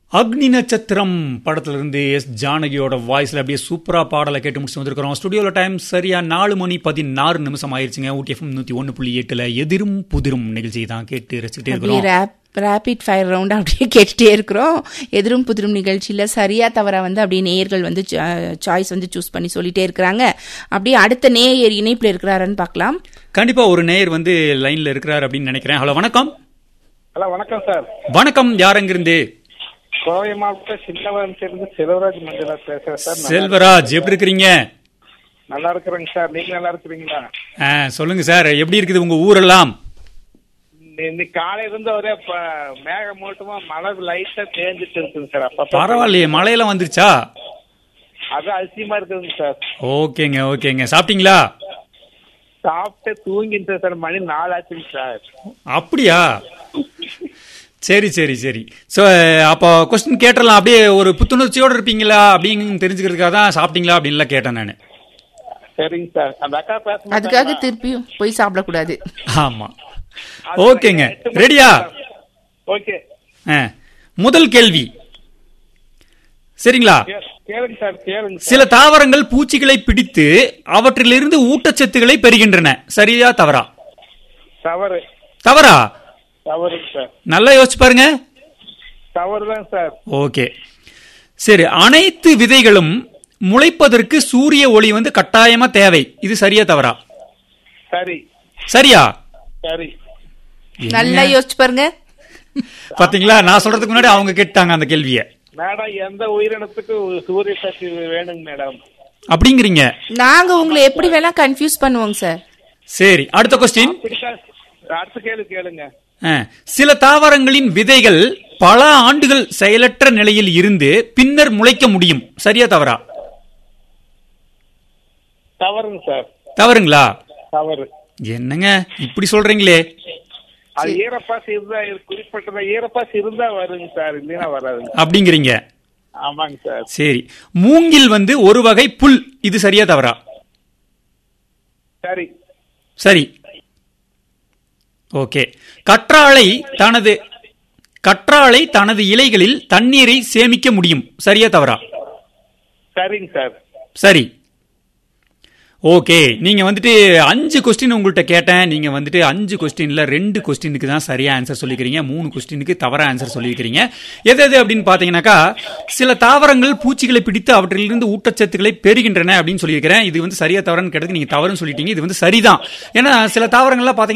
அக்னி நட்சத்திரம் படத்துல இருந்து எஸ் ஜானகியோட வாய்ஸ்ல அப்படியே சூப்பரா பாடலை கேட்டு முடிச்சு வந்திருக்கிறோம் ஸ்டுடியோல டைம் சரியா நாலு மணி பதினாறு நிமிஷம் ஆயிருச்சுங்க ஊட்டி எஃப்எம் நூத்தி ஒன்னு புள்ளி எட்டுல எதிரும் புதிரும் நிகழ்ச்சியை தான் கேட்டு ரசிச்சுட்டே அப்படியே இருக்கிறோம் ரேப் ரேபிட் ஃபயர் ரவுண்ட் அப்படியே கேட்டுட்டே இருக்கிறோம் எதிரும் புதிரும் நிகழ்ச்சியில் சரியா தவறா வந்து அப்படியே நேயர்கள் வந்து சாய்ஸ் வந்து சூஸ் பண்ணி சொல்லிட்டே இருக்கிறாங்க அப்படியே அடுத்த நேயர் இணைப்பில் இருக்கிறாருன்னு பார்க்கலாம் கண்டிப்பா ஒரு நேயர் வந்து லைன்ல இருக்கிறார் அப்படின்னு நினைக்கிறேன் ஹலோ வணக்கம் ஹலோ வணக்கம் சார் வணக்கம் யார் அங்கிருந்து கோவை மாவட்டம் சின்னவரம் சேர்ந்து செல்வராஜ் மஞ்சளா பேசுறேன் சார் நல்லா- செல்வராஜ் எப்படி இருக்கிறீங்க நல்லா இருக்கிறேங்க சார் நீங்க நல்லா இருக்கிறீங்களா ஆ, சொல்லுங்க சார் எப்படி இருக்குது உங்க ஊரெல்லாம் இன்னி- இன்னைக்கு காலையில இருந்து ஒரே ப- மேகமூட்டமா மழை லைட்டா தேஞ்சிட்டு இருக்குங்க சார் அப்பப்ப பரவாயில்லையே மழையெல்லாம் வந்துருச்சா அது அதிசயமா இருக்குதுங்க சார் ஓகேங்க ஓகேங்க சாப்பிட்டீங்களா சாப்பிட்டு தூங்கிட்டு சார் மணி நாலு ஆச்சுங்க சார் அப்படியா சரி சரி சரி ஸோ அப்போ கொஸ்டின் கேட்டுடலாம் அப்படியே ஒரு புத்துணர்ச்சியோடு இருப்பீங்களா அப்படின்னு தெரிஞ்சுக்கிறதுக்காக தான் சாப்பிட்டீங்களா அப்படின்லாம் கேட்டேன் நான் சரிங்க சார் அந்த அக்கா பேச அதுக்காக திருப்பியும் போய் சாப்பிடக்கூடாது ஆமாம் ஓகேங்க ரெடியா ஓகே ஆ முதல் கேள்வி சரிங்களா கே- கேளுங்க சார் கேளுங்க சார் சில தாவரங்கள் பூச்சிகளை பிடித்து அவற்றிலிருந்து ஊட்டச்சத்துக்களை பெறுகின்றன சரியா தவறா தவறு தவறா தவறுங்க சார் நல்லா யோசிச்சு பாருங்க தவறு தான் சார் ஓகே சரி அனைத்து விதைகளும் முளைப்பதற்கு சூரிய ஒளி வந்து கட்டாயமா தேவை இது சரியா தவறா சரி சரியா சரி நல்லா யோசிச்சு பாருங்க பாத்தீங்களா நான் சொல்றதுக்கு முன்னாடி அவங்க கேட்டாங்க அந்த கேள்விய மேடம் எந்த உயிரினத்துக்கு சூரிய சக்தி வேணுங்க மேடம் அப்படிங்கிறீங்க நாங்க உங்களை எப்படி வேணா கன்ஃபியூஸ் பண்ணுவோங்க சார் சரி அடுத்த கொஸ்டின் பிடிக்கா அடுத்த கேள்வி கேளுங்க சில தாவரங்களின் விதைகள் பல ஆண்டுகள் செயலற்ற நிலையில் இருந்து பின்னர் முளைக்க முடியும் சரியா தவறா தவறுங்க சார் தவறுங்களா தவறு என்னங்க இப்படி சொல்றீங்களே அது ஈரப்பாசி இருந்தா இது குறிப்பிட்டதா ஈரப்பாசி இருந்தா வருங்க சார் இல்லைன்னா வராதுங்க அப்படிங்கிறீங்க ஆமாங்க சார் சரி மூங்கில் வந்து ஒரு வகை புல் இது சரியா தவறா சரி சரி ஓகே கற்றாழை தனது கற்றாழை தனது இலைகளில் தண்ணீரை சேமிக்க முடியும் சரியா தவறா சரிங்க சார் சரி ஓகே நீங்க வந்துட்டு அஞ்சு கொஸ்டின் உங்கள்கிட்ட கேட்டேன் நீங்க வந்துட்டு அஞ்சு கொஸ்டின்ல ரெண்டு கொஸ்டினுக்கு தான் சரியா ஆன்சர் சொல்லிக்கிறீங்க மூணு கொஸ்டினுக்கு தவறா ஆன்சர் சொல்லியிருக்கிறீங்க எது எது அப்படின்னு பாத்தீங்கன்னாக்கா சில தாவரங்கள் பூச்சிகளை பிடித்து அவற்றிலிருந்து ஊட்டச்சத்துக்களை பெறுகின்றன அப்படின்னு சொல்லியிருக்கிறேன் இது வந்து சரியா தவறான்னு கேட்டதுக்கு நீங்க தவறுன்னு சொல்லிட்டீங்க இது வந்து சரிதான் ஏன்னா சில தாவரங்கள்லாம் பாத்தீங்கன்னா